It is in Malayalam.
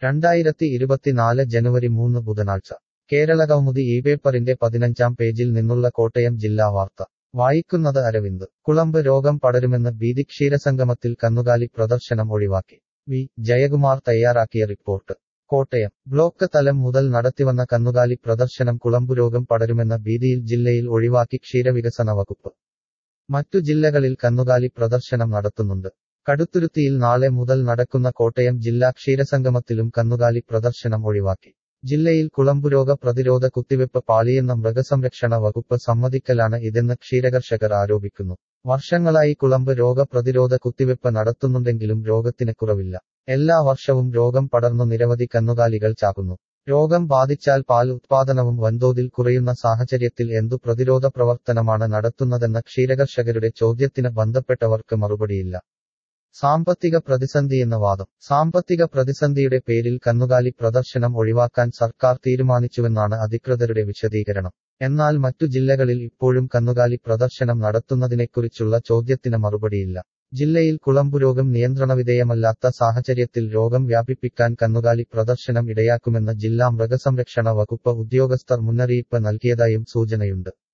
രണ്ടായിരത്തി ഇരുപത്തിനാല് ജനുവരി മൂന്ന് ബുധനാഴ്ച കേരളകൗമുദി ഈ പേപ്പറിന്റെ പതിനഞ്ചാം പേജിൽ നിന്നുള്ള കോട്ടയം ജില്ലാ വാർത്ത വായിക്കുന്നത് അരവിന്ദ് കുളമ്പ് രോഗം പടരുമെന്ന് ഭീതി ക്ഷീരസംഗമത്തിൽ കന്നുകാലി പ്രദർശനം ഒഴിവാക്കി വി ജയകുമാർ തയ്യാറാക്കിയ റിപ്പോർട്ട് കോട്ടയം ബ്ലോക്ക് തലം മുതൽ നടത്തിവന്ന കന്നുകാലി പ്രദർശനം കുളമ്പുരോഗം പടരുമെന്ന ഭീതിയിൽ ജില്ലയിൽ ഒഴിവാക്കി ക്ഷീരവികസന വകുപ്പ് മറ്റു ജില്ലകളിൽ കന്നുകാലി പ്രദർശനം നടത്തുന്നുണ്ട് കടുത്തുരുത്തിയിൽ നാളെ മുതൽ നടക്കുന്ന കോട്ടയം ജില്ലാ ക്ഷീരസംഗമത്തിലും കന്നുകാലി പ്രദർശനം ഒഴിവാക്കി ജില്ലയിൽ കുളമ്പുരോഗ പ്രതിരോധ കുത്തിവെപ്പ് പാളിയെന്ന മൃഗസംരക്ഷണ വകുപ്പ് സമ്മതിക്കലാണ് ഇതെന്ന് ക്ഷീരകർഷകർ ആരോപിക്കുന്നു വർഷങ്ങളായി കുളമ്പ് രോഗ പ്രതിരോധ കുത്തിവെപ്പ് നടത്തുന്നുണ്ടെങ്കിലും രോഗത്തിന് കുറവില്ല എല്ലാ വർഷവും രോഗം പടർന്നു നിരവധി കന്നുകാലികൾ ചാകുന്നു രോഗം ബാധിച്ചാൽ പാൽ ഉത്പാദനവും വൻതോതിൽ കുറയുന്ന സാഹചര്യത്തിൽ എന്തു പ്രതിരോധ പ്രവർത്തനമാണ് നടത്തുന്നതെന്ന ക്ഷീരകർഷകരുടെ ചോദ്യത്തിന് ബന്ധപ്പെട്ടവർക്ക് മറുപടിയില്ല സാമ്പത്തിക പ്രതിസന്ധിയെന്ന വാദം സാമ്പത്തിക പ്രതിസന്ധിയുടെ പേരിൽ കന്നുകാലി പ്രദർശനം ഒഴിവാക്കാൻ സർക്കാർ തീരുമാനിച്ചുവെന്നാണ് അധികൃതരുടെ വിശദീകരണം എന്നാൽ മറ്റു ജില്ലകളിൽ ഇപ്പോഴും കന്നുകാലി പ്രദർശനം നടത്തുന്നതിനെക്കുറിച്ചുള്ള ചോദ്യത്തിന് മറുപടിയില്ല ജില്ലയിൽ കുളമ്പുരോഗം നിയന്ത്രണവിധേയമല്ലാത്ത സാഹചര്യത്തിൽ രോഗം വ്യാപിപ്പിക്കാൻ കന്നുകാലി പ്രദർശനം ഇടയാക്കുമെന്ന് ജില്ലാ മൃഗസംരക്ഷണ വകുപ്പ് ഉദ്യോഗസ്ഥർ മുന്നറിയിപ്പ് നൽകിയതായും സൂചനയുണ്ട്